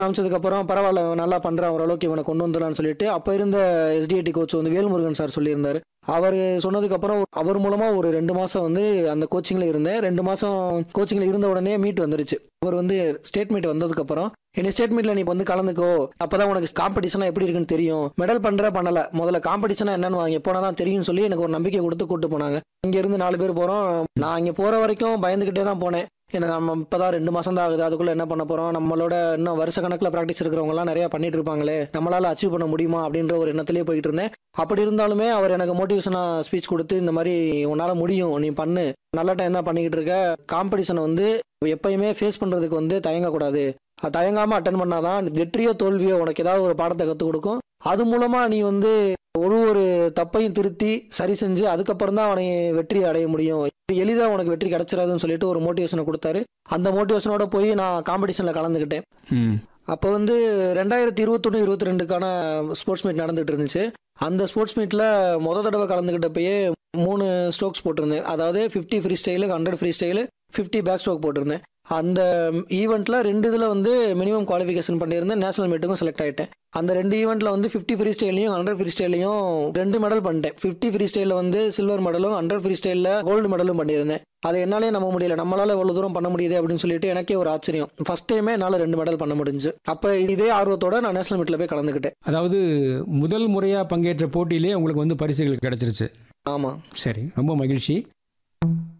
காமிச்சதுக்கப்புறம் பரவாயில்ல இவன் நல்லா பண்ணுறான் ஓரளவுக்கு இவனை கொண்டு வந்துடலாம்னு சொல்லிட்டு அப்போ இருந்த எஸ்டிஐடி கோச் வந்து வேல்முருகன் சார் சொல்லியிருந்தாரு அவர் சொன்னதுக்கப்புறம் அவர் மூலமாக ஒரு ரெண்டு மாதம் வந்து அந்த கோச்சிங்கில் இருந்தேன் ரெண்டு மாதம் கோச்சிங்கில் இருந்த உடனே மீட் வந்துருச்சு அவர் வந்து ஸ்டேட் மீட் வந்ததுக்கப்புறம் என்ன ஸ்டேட் மீட்ல நீ வந்து கலந்துக்கோ அப்பதான் உனக்கு காம்படிஷனா எப்படி இருக்குன்னு தெரியும் மெடல் பண்ற பண்ணல முதல்ல காம்படிஷனா என்னன்னு வாங்க போனா தான் தெரியும்னு சொல்லி எனக்கு ஒரு நம்பிக்கை கொடுத்து கூட்டு போனாங்க இங்க இருந்து நாலு பேர் போறோம் நான் இங்க போற வரைக்கும் பயந்துகிட்டே தான் போனேன் எனக்கு நம்ம இப்பதான் ரெண்டு மாசம் தான் ஆகுது அதுக்குள்ள என்ன பண்ண போறோம் நம்மளோட இன்னும் வருஷ கணக்கில் ப்ராக்டிஸ் இருக்கிறவங்க எல்லாம் நிறைய பண்ணிட்டு இருப்பாங்களே நம்மளால அச்சீவ் பண்ண முடியுமா அப்படின்ற ஒரு எண்ணத்திலேயே போயிட்டு இருந்தேன் அப்படி இருந்தாலுமே அவர் எனக்கு மோட்டிவேஷனா ஸ்பீச் கொடுத்து இந்த மாதிரி உன்னால முடியும் நீ பண்ணு நல்ல டைம் தான் பண்ணிக்கிட்டு இருக்க காம்படிஷனை வந்து எப்பயுமே ஃபேஸ் பண்றதுக்கு வந்து தயங்கக்கூடாது அது தயங்காம அட்டன் பண்ணாதான் வெற்றியோ தோல்வியோ உனக்கு ஏதாவது ஒரு பாடத்தை கற்றுக் கொடுக்கும் அது மூலமா நீ வந்து ஒரு ஒரு தப்பையும் திருத்தி சரி செஞ்சு அதுக்கப்புறம் தான் அவனை வெற்றி அடைய முடியும் எளிதா உனக்கு வெற்றி கிடைச்சிடாதுன்னு சொல்லிட்டு ஒரு மோட்டிவேஷனை கொடுத்தாரு அந்த மோட்டிவேஷனோட போய் நான் காம்படிஷன்ல கலந்துக்கிட்டேன் ம் அப்போ வந்து ரெண்டாயிரத்தி இருபத்தொன்று இருபத்தி ரெண்டுக்கான ஸ்போர்ட்ஸ் மீட் நடந்துட்டு இருந்துச்சு அந்த ஸ்போர்ட்ஸ் மீட்டில் முத தடவை கலந்துக்கிட்டப்பயே மூணு ஸ்ட்ரோக்ஸ் போட்டிருந்தேன் அதாவது fifty free style hundred free style fifty back stroke போட்டிருந்தேன் அந்த ஈவெண்ட்டில் ரெண்டு இதில் வந்து மினிமம் குவாலிஃபிகேஷன் பண்ணியிருந்தேன் நேஷனல் மீட்டுக்கும் செலக்ட் ஆகிட்டேன் அந்த ரெண்டு ஈவெண்ட்டில் வந்து ஃபிஃப்டி ஃப்ரீ ஸ்டைலையும் ஹண்ட்ரட் ஃப்ரீ ஸ்டைலையும் ரெண்டு மெடல் பண்ணிட்டேன் ஃபிஃப்டி ஃப்ரீ ஸ்டைலில் வந்து சில்வர் மெடலும் ஹண்ட்ரட் ஃப்ரீ ஸ்டைலில் கோல்டு மெடலும் பண்ணியிருந்தேன் அதை என்னாலே நம்ப முடியல நம்மளால இவ்வளவு தூரம் பண்ண முடியுது அப்படின்னு சொல்லிட்டு எனக்கே ஒரு ஆச்சரியம் ஃபர்ஸ்ட் டைமே என்னால் ரெண்டு மெடல் பண்ண முடிஞ்சு அப்போ இதே ஆர்வத்தோட நான் நேஷனல் மீட்டில் போய் கலந்துக்கிட்டேன் அதாவது முதல் முறையாக பங்கேற்ற போட்டியிலே உங்களுக்கு வந்து பரிசுகள் கிடைச்சிருச்சு ஆமாம் சரி ரொம்ப மகிழ்ச்சி